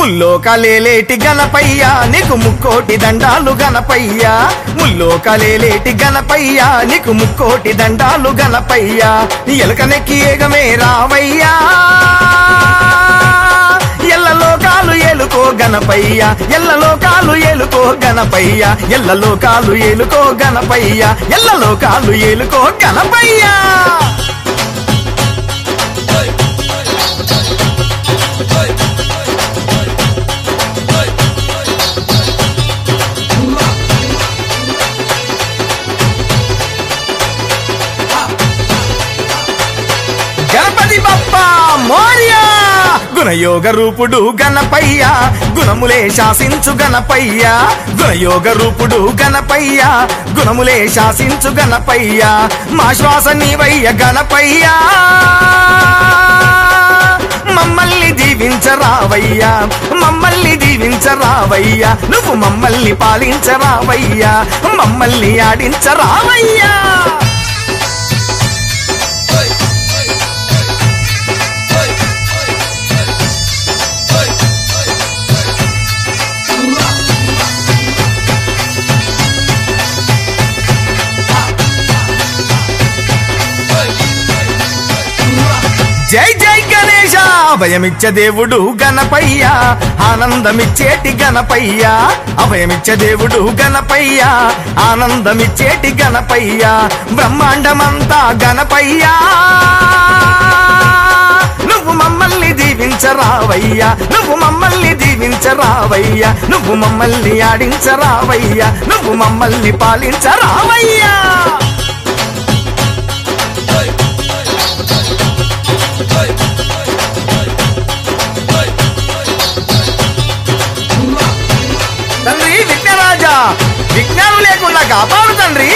ముల్లోకలేలేటి గణపయ్యా నీకు ముక్కోటి దండాలు గణపయ్యా ముల్లోకలేలేటి గణపయ్యా నీకు ముక్కోటి దండాలు గణపయ్యా ఎలకనెక్కి ఏగమే రావయ్యా ఎల్ల లోకాలు ఏలుకో గణపయ్య ఎల్ల లోకాలు ఏలుకో గణపయ్య ఎల్ల లోకాలు ఏలుకో గణపయ్య ఎల్ల లోకాలు ఏలుకో గణపయ్య గణపతి బప్ప మోరియా గుణయోగ రూపుడు గణపయ్య గుణములే శాసించు గణపయ్య గుణయోగ రూపుడు గణపయ్య గుణములే శాసించు గణపయ్య మా శ్వాస నీవయ్య గణపయ్య మమ్మల్ని దీవించరావయ్యా మమ్మల్ని దీవించరావయ్యా నువ్వు మమ్మల్ని పాలించరావయ్యా మమ్మల్ని ఆడించరావయ్యా జై జై గణేశ అభయమిచ్చ దేవుడు గణపయ్య ఆనందమిచ్చేటి గణపయ్య అభయమిచ్చ దేవుడు గణపయ్య ఆనందమిచ్చేటి గణపయ్య బ్రహ్మాండమంతా గణపయ్య నువ్వు మమ్మల్ని దీవించరావయ్యా నువ్వు మమ్మల్ని దీవించరావయ్యా నువ్వు మమ్మల్ని ఆడించరావయ్యా నువ్వు మమ్మల్ని పాలించరావయ్యా తండ్రి విఘ్నరాజా విజ్ఞానం లేకుండా కాపాడు తండ్రి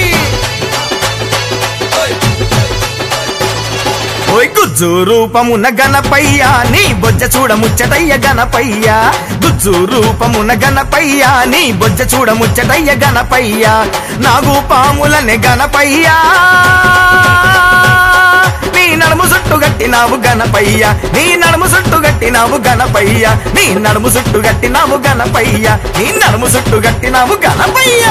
ఓయ్ గుజ్జు రూపమున గణపయ్య నీ బొజ్జ చూడ ముచ్చటయ్య గణపయ్య గుజ్జు రూపమున గణపయ్య నీ బొజ్జ చూడ ముచ్చటయ్య గణపయ్య నాగు పాములనే గణపయ్య నీ నడుము చుట్టు గట్టినావు గణపయ్య నీ నడుము చుట్టు గట్టినావు గణపయ్య నీ నడుము చుట్టు గట్టినావు గణపయ్య నీ నడుము చుట్టు గట్టినావు గణపయ్య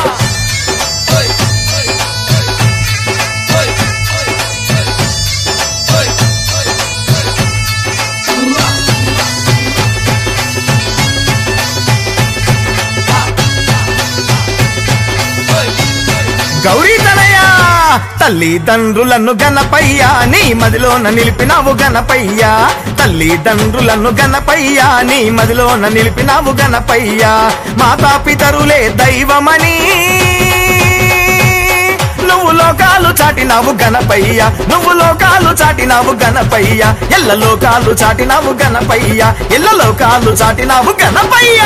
గౌరీ తనయ తల్లిదండ్రులను గణపయ్య నీ మదిలోన నిలిపినావు గణపయ్య తల్లిదండ్రులను గణపయ్య నీ మదిలోన నిలిపినావు గణపయ్య మాతా పితరులే దైవమని నువ్వు లోకాలు చాటినావు గణపయ్య నువ్వు లోకాలు చాటినావు గణపయ్య ఎల్ల లోకాలు చాటినావు గణపయ్య ఎల్ల లోకాలు చాటినావు గణపయ్య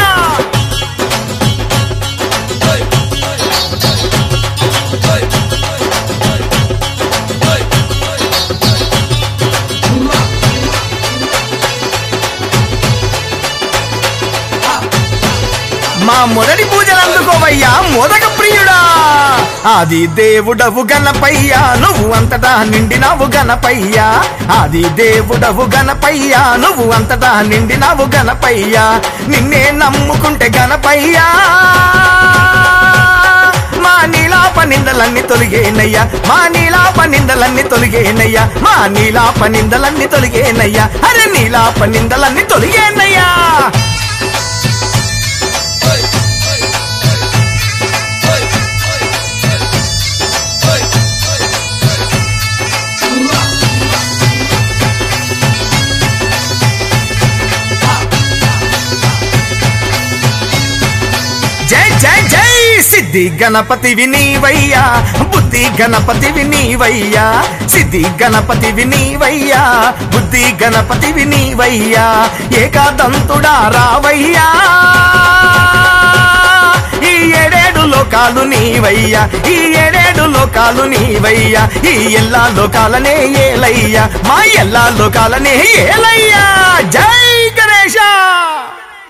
మా మొదటి పూజలు అందుకోవయ్యా మోదక ప్రియుడా ఆది దేవుడవు గణపయ్యా నువ్వు అంతటా నిండినావు గణపయ్యా ఆది దేవుడవు గణపయ్యా నువ్వు అంతటా నిండినావు గణపయ్యా నిన్నే నమ్ముకుంటే గణపయ్యా మా నీలాప నిందలన్నీ తొలిగేనయ్యా మా నీలాప నిందలన్నీ తొలిగేనయ్యా మా నీలాప నిందలన్నీ తొలిగేనయ్యా అరే నీలాప నిందలన్నీ తొలిగేనయ్యా జై జై జై సిద్ధి గణపతి వినీవయ్యా బుద్ధి గణపతి వినీవయ్యా సిద్ధి గణపతి వినీవయ్యా బుద్ధి గణపతి వినీవయ్యా ఏకాదంతుడా రావయ్యా ఈ ఏడేడు లోకాలు నీవయ్యా ఈ ఏడేడు లోకాలు నీవయ్యా ఈ ఎల్లా లోకాలనే ఏలయ్యా మా ఎల్లా లోకాలనే ఏలయ్యా